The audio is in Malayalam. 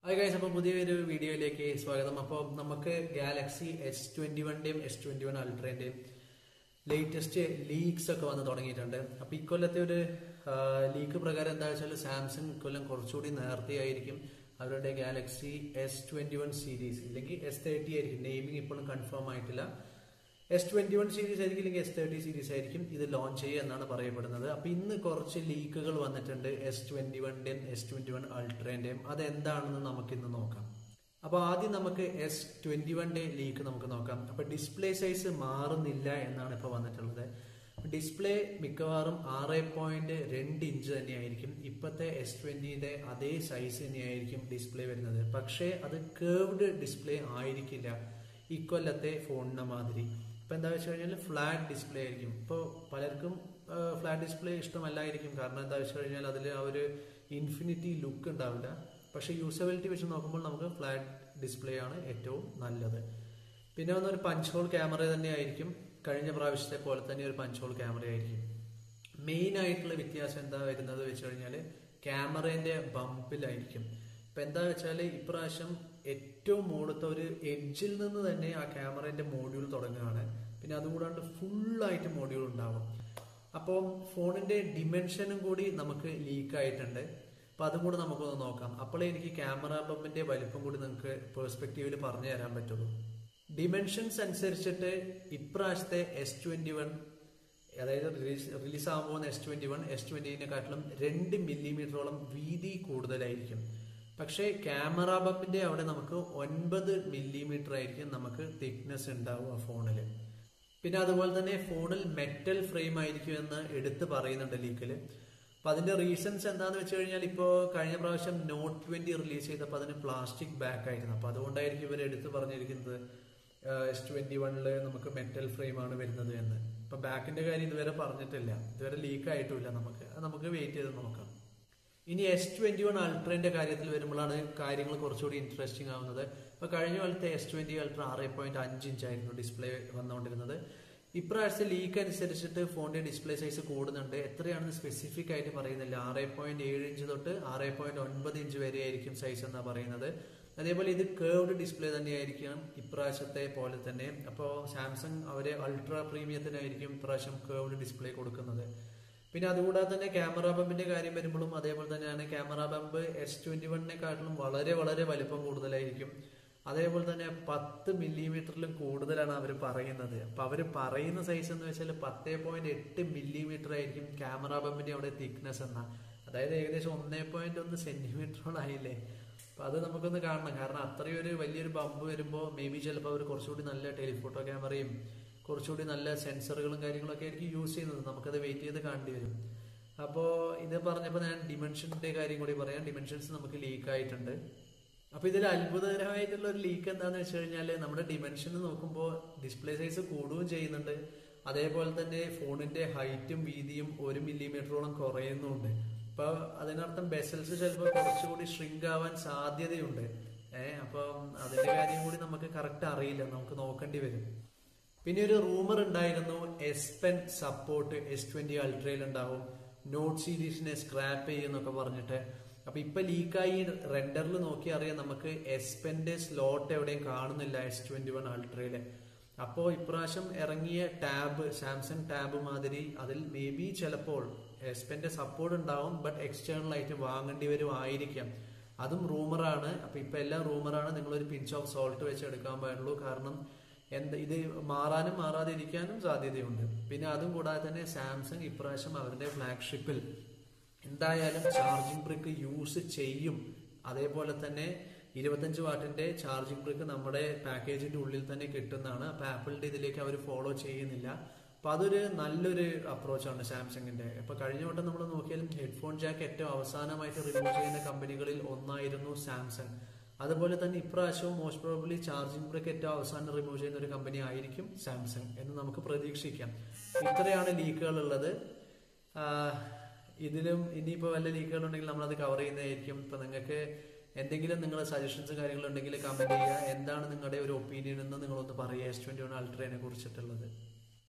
ഹായ് ഗൈസ് അപ്പോൾ പുതിയൊരു വീഡിയോയിലേക്ക് സ്വാഗതം അപ്പോൾ നമുക്ക് ഗാലക്സി എസ് ട്വന്റി വണ്ടിയും എസ് ട്വന്റി വൺ അൾട്രേന്റെയും ലേറ്റസ്റ്റ് ലീക്സ് ഒക്കെ വന്ന് തുടങ്ങിയിട്ടുണ്ട് അപ്പൊ ഇക്കൊല്ലത്തെ ഒരു ലീക്ക് പ്രകാരം എന്താ വെച്ചാൽ സാംസങ് ഇക്കൊല്ലം കുറച്ചുകൂടി നേരത്തെയായിരിക്കും അവരുടെ Galaxy S twenty one series ഇല്ലെങ്കിൽ എസ് തേർട്ടി ആയിരിക്കും നെയിമിംഗ് ഇപ്പോഴും കൺഫേം ആയിട്ടില്ല എസ് ട്വന്റി വൺ സീരീസ് ആയിരിക്കും അല്ലെങ്കിൽ എസ് തേർട്ടി സീരീസ് ആയിരിക്കും ഇത് ലോഞ്ച് ചെയ്യുക എന്നാണ് പറയപ്പെടുന്നത് അപ്പൊ ഇന്ന് കുറച്ച് ലീക്കുകൾ വന്നിട്ടുണ്ട് എസ് ട്വന്റി വണ്ടിയും എസ് ട്വന്റി വൺ അൾട്രേന്റെയും അതെന്താണെന്ന് നമുക്ക് ഇന്ന് നോക്കാം അപ്പൊ ആദ്യം നമുക്ക് എസ് ട്വന്റി വണ്ടെ ലീക്ക് നമുക്ക് നോക്കാം അപ്പൊ ഡിസ്പ്ലേ സൈസ് മാറുന്നില്ല എന്നാണ് ഇപ്പൊ വന്നിട്ടുള്ളത് ഡിസ്പ്ലേ മിക്കവാറും ആറ് പോയിന്റ് രണ്ട് ഇഞ്ച് തന്നെയായിരിക്കും ഇപ്പോഴത്തെ എസ് ട്വന്റിയുടെ അതേ സൈസ് തന്നെയായിരിക്കും ഡിസ്പ്ലേ വരുന്നത് പക്ഷേ അത് കേർവ്ഡ് ഡിസ്പ്ലേ ആയിരിക്കില്ല ഇക്കൊല്ലത്തെ ഫോണിനെ മാതിരി ഇപ്പൊ എന്താ വെച്ച് കഴിഞ്ഞാൽ ഫ്ലാറ്റ് ഡിസ്പ്ലേ ആയിരിക്കും ഇപ്പോൾ പലർക്കും ഫ്ലാറ്റ് ഡിസ്പ്ലേ ഇഷ്ടമല്ലായിരിക്കും കാരണം എന്താ വെച്ച് കഴിഞ്ഞാൽ അതിൽ ആ ഒരു ഇൻഫിനിറ്റി ലുക്ക് ഉണ്ടാവില്ല പക്ഷെ യൂസബിലിറ്റി വെച്ച് നോക്കുമ്പോൾ നമുക്ക് ഫ്ലാറ്റ് ഡിസ്പ്ലേ ആണ് ഏറ്റവും നല്ലത് പിന്നെ ഒന്നൊരു പഞ്ച് ഹോൾ ക്യാമറ തന്നെ ആയിരിക്കും കഴിഞ്ഞ പ്രാവശ്യത്തെ പോലെ തന്നെ ഒരു പഞ്ച് ഹോൾ ക്യാമറ ആയിരിക്കും മെയിൻ ആയിട്ടുള്ള വ്യത്യാസം എന്താ വരുന്നത് വെച്ച് കഴിഞ്ഞാൽ ക്യാമറേന്റെ ബമ്പിലായിരിക്കും ഇപ്പൊ എന്താ വെച്ചാൽ ഇപ്രാവശ്യം ഏറ്റവും മുകളിലത്തെ ഒരു എഡ്ജിൽ നിന്ന് തന്നെ ആ ക്യാമറേന്റെ മോഡ്യൂൾ തുടങ്ങുകയാണ് പിന്നെ അതുകൂടാണ്ട് ഫുള്ളായിട്ട് മോഡ്യൂൾ ഉണ്ടാവും അപ്പോൾ ഫോണിന്റെ ഡിമെൻഷനും കൂടി നമുക്ക് ലീക്ക് ആയിട്ടുണ്ട് അപ്പൊ അതും കൂടെ നമുക്കൊന്ന് നോക്കാം അപ്പോഴേ എനിക്ക് ക്യാമറ ബമ്പിന്റെ വലിപ്പം കൂടി നിങ്ങൾക്ക് പേഴ്സ്പെക്റ്റീവിൽ പറഞ്ഞു തരാൻ പറ്റുള്ളൂ ഡിമെൻഷൻസ് അനുസരിച്ചിട്ട് ഇപ്രാവശ്യത്തെ എസ് ട്വന്റി വൺ അതായത് റിലീസ് റിലീസ് ആകാൻ പോകുന്ന എസ് ട്വന്റി വൺ എസ് ട്വന്റിനെക്കാട്ടിലും രണ്ട് മില്ലിമീറ്ററോളം വീതി കൂടുതലായിരിക്കും പക്ഷേ ക്യാമറ ബമ്പിന്റെ അവിടെ നമുക്ക് ഒൻപത് മില്ലിമീറ്റർ ആയിരിക്കും നമുക്ക് തിക്നെസ് ഉണ്ടാവും ആ ഫോണിൽ പിന്നെ അതുപോലെ തന്നെ ഫോണിൽ മെറ്റൽ ഫ്രെയിം ആയിരിക്കും എന്ന് എടുത്ത് പറയുന്നുണ്ട് ലീക്കില് അപ്പൊ അതിന്റെ റീസൺസ് എന്താന്ന് വെച്ച് കഴിഞ്ഞാൽ ഇപ്പോ കഴിഞ്ഞ പ്രാവശ്യം നോട്ട് ട്വന്റി റിലീസ് ചെയ്തപ്പോൾ അതിന് പ്ലാസ്റ്റിക് ബാക്ക് ആയിരുന്നു അപ്പൊ അതുകൊണ്ടായിരിക്കും ഇവർ എടുത്ത് പറഞ്ഞിരിക്കുന്നത് എസ് ട്വന്റി വണ്ണില് നമുക്ക് മെറ്റൽ ഫ്രെയിം ആണ് വരുന്നത് എന്ന് ഇപ്പൊ ബാക്കിന്റെ കാര്യം ഇതുവരെ പറഞ്ഞിട്ടില്ല ഇതുവരെ ലീക്ക് ആയിട്ടുമില്ല നമുക്ക് അത് നമുക്ക് വെയിറ്റ് ചെയ്ത് നോക്കാം ഇനി എസ് ട്വന്റി വൺ അൾട്രേന്റെ കാര്യത്തിൽ വരുമ്പോഴാണ് കാര്യങ്ങൾ കുറച്ചുകൂടി ഇൻട്രസ്റ്റിംഗ് ആവുന്നത് ഇപ്പൊ കഴിഞ്ഞ കാലത്തെ എസ് ട്വന്റി അൾട്ര ആറ് പോയിന്റ് അഞ്ച് ഇഞ്ച് ആയിരുന്നു ഡിസ്പ്ലേ വന്നുകൊണ്ടിരുന്നത് ഇപ്രാവശ്യത്തെ ലീക്ക് അനുസരിച്ചിട്ട് ഫോണിന്റെ ഡിസ്പ്ലേ സൈസ് കൂടുന്നുണ്ട് എത്രയാണെന്ന് സ്പെസിഫിക് ആയിട്ട് പറയുന്നില്ല ആറ് പോയിന്റ് ഏഴ് ഇഞ്ച് തൊട്ട് ആറ് പോയിന്റ് ഒൻപത് ഇഞ്ച് വരെ ആയിരിക്കും സൈസ് എന്നാ പറയുന്നത് അതേപോലെ ഇത് കേർവ്ഡ് ഡിസ്പ്ലേ തന്നെയായിരിക്കും ഇപ്രാവശ്യത്തെ പോലെ തന്നെ അപ്പോൾ സാംസങ് അവരെ അൾട്രാ പ്രീമിയത്തിനായിരിക്കും ഇപ്രാവശ്യം കേർവ്ഡ് ഡിസ്പ്ലേ കൊടുക്കുന്നത് പിന്നെ അതുകൂടാതെ തന്നെ ക്യാമറ ബമ്പിന്റെ കാര്യം വരുമ്പോഴും അതേപോലെ തന്നെയാണ് ക്യാമറ ബമ്പ് എസ് ട്വന്റി വണ്ണിനെക്കാട്ടിലും വളരെ വളരെ വലിപ്പം കൂടുതലായിരിക്കും അതേപോലെ തന്നെ പത്ത് മില്ലിമീറ്ററിലും കൂടുതലാണ് അവർ പറയുന്നത് അപ്പൊ അവർ പറയുന്ന സൈസ് എന്ന് വെച്ചാൽ പത്തേ പോയിന്റ് എട്ട് മില്ലിമീറ്റർ ആയിരിക്കും ക്യാമറ ബമ്പിന്റെ അവിടെ തിക്നെസ് എന്ന അതായത് ഏകദേശം ഒന്നേ പോയിന്റ് ഒന്ന് സെന്റിമീറ്ററോളം ആയില്ലേ അപ്പൊ അത് നമുക്കൊന്ന് കാണണം കാരണം അത്രയും ഒരു വലിയൊരു ബമ്പ് വരുമ്പോൾ മേ ബി ചിലപ്പോൾ അവർ കുറച്ചുകൂടി നല്ല ടെലിഫോട്ടോ ക്യാമറയും കുറച്ചുകൂടി നല്ല സെൻസറുകളും കാര്യങ്ങളൊക്കെ ആയിരിക്കും യൂസ് ചെയ്യുന്നത് നമുക്കത് വെയിറ്റ് ചെയ്ത് കാണേണ്ടി വരും അപ്പോൾ ഇത് പറഞ്ഞപ്പോൾ ഞാൻ ഡിമെൻഷന്റെ കാര്യം കൂടി പറയാം ഡിമെൻഷൻസ് നമുക്ക് ലീക്ക് ആയിട്ടുണ്ട് അപ്പൊ ഇതിൽ അത്ഭുതകരമായിട്ടുള്ള ഒരു ലീക്ക് എന്താന്ന് വെച്ച് കഴിഞ്ഞാൽ നമ്മുടെ ഡിമെൻഷൻ നോക്കുമ്പോൾ ഡിസ്പ്ലേ സൈസ് കൂടുകയും ചെയ്യുന്നുണ്ട് അതേപോലെ തന്നെ ഫോണിന്റെ ഹൈറ്റും വീതിയും ഒരു മില്ലിമീറ്ററോളം കുറയുന്നുണ്ട് അപ്പൊ അതിനർത്ഥം ബെസൽസ് ചിലപ്പോൾ കുറച്ചുകൂടി ഷ്രിങ്ക് ആവാൻ സാധ്യതയുണ്ട് ഏഹ് അപ്പം അതിന്റെ കാര്യം കൂടി നമുക്ക് കറക്റ്റ് അറിയില്ല നമുക്ക് നോക്കേണ്ടി വരും പിന്നെ ഒരു റൂമർ ഉണ്ടായിരുന്നു S pen support S twenty അൾട്രയിൽ ഉണ്ടാവും നോട്ട് സീരീസിനെ സ്ക്രാപ്പ് ചെയ്യുന്നൊക്കെ പറഞ്ഞിട്ട് അപ്പൊ ഇപ്പൊ ലീക്കായി റെൻഡറിൽ നോക്കി അറിയാം നമുക്ക് എസ് പെന്റെ സ്ലോട്ട് എവിടെയും കാണുന്നില്ല എസ് ട്വന്റി വൺ അൾട്രയില് അപ്പോ ഇപ്രാവശ്യം ഇറങ്ങിയ ടാബ് സാംസങ് ടാബ് മാതിരി അതിൽ മേ ബി ചിലപ്പോൾ എസ് പെന്റെ സപ്പോർട്ട് ഉണ്ടാവും ബട്ട് എക്സ്റ്റേണൽ ആയിട്ട് വാങ്ങേണ്ടി വരും ആയിരിക്കാം അതും റൂമറാണ് അപ്പൊ ഇപ്പൊ എല്ലാം റൂമറാണ് നിങ്ങൾ ഒരു പിഞ്ച് ഓഫ് സോൾട്ട് വെച്ച് എടുക്കാൻ പാടുള്ളൂ കാരണം എന്ത് ഇത് മാറാനും മാറാതിരിക്കാനും സാധ്യതയുണ്ട് പിന്നെ അതും കൂടാതെ തന്നെ സാംസങ് ഇപ്രാവശ്യം അവരുടെ ഫ്ലാഗ്ഷിപ്പിൽ എന്തായാലും ചാർജിംഗ് ബ്രിക്ക് യൂസ് ചെയ്യും അതേപോലെ തന്നെ ഇരുപത്തഞ്ച് വാട്ടിന്റെ ചാർജിംഗ് ബ്രിക്ക് നമ്മുടെ പാക്കേജിന്റെ ഉള്ളിൽ തന്നെ കിട്ടുന്നതാണ് അപ്പൊ ആപ്പിളിന്റെ ഇതിലേക്ക് അവർ ഫോളോ ചെയ്യുന്നില്ല അപ്പൊ അതൊരു നല്ലൊരു അപ്രോച്ചാണ് സാംസങ്ങിന്റെ ഇപ്പൊ കഴിഞ്ഞ വട്ടം നമ്മൾ നോക്കിയാലും ഹെഡ്ഫോൺ ജാക്ക് ഏറ്റവും അവസാനമായിട്ട് റിമൂവ് ചെയ്യുന്ന കമ്പനികളിൽ ഒന്നായിരുന്നു സാംസങ് അതുപോലെ തന്നെ ഇപ്രാവശ്യവും മോസ്റ്റ് പ്രോബബ്ലി ചാർജിംഗ് ബ്രേക്ക് ഏറ്റവും അവസാനം റിമൂവ് ചെയ്യുന്ന ഒരു കമ്പനി ആയിരിക്കും സാംസങ് എന്ന് നമുക്ക് പ്രതീക്ഷിക്കാം ഇത്രയാണ് ലീക്കുകൾ ഉള്ളത് ഇതിലും ഇനിയിപ്പോൾ വല്ല ലീക്കുകൾ ഉണ്ടെങ്കിൽ നമ്മളത് കവർ ചെയ്യുന്നതായിരിക്കും ഇപ്പൊ നിങ്ങൾക്ക് എന്തെങ്കിലും നിങ്ങളുടെ സജഷൻസ് കാര്യങ്ങളുണ്ടെങ്കിൽ കമന്റ് ചെയ്യുക എന്താണ് നിങ്ങളുടെ ഒരു ഒപ്പീനിയൻ എന്ന് നിങ്ങളൊന്ന് പറയുക എസ് ട്വന്റി വൺ അൾട്രേനെ കുറിച്ചിട്ടുള്ളത്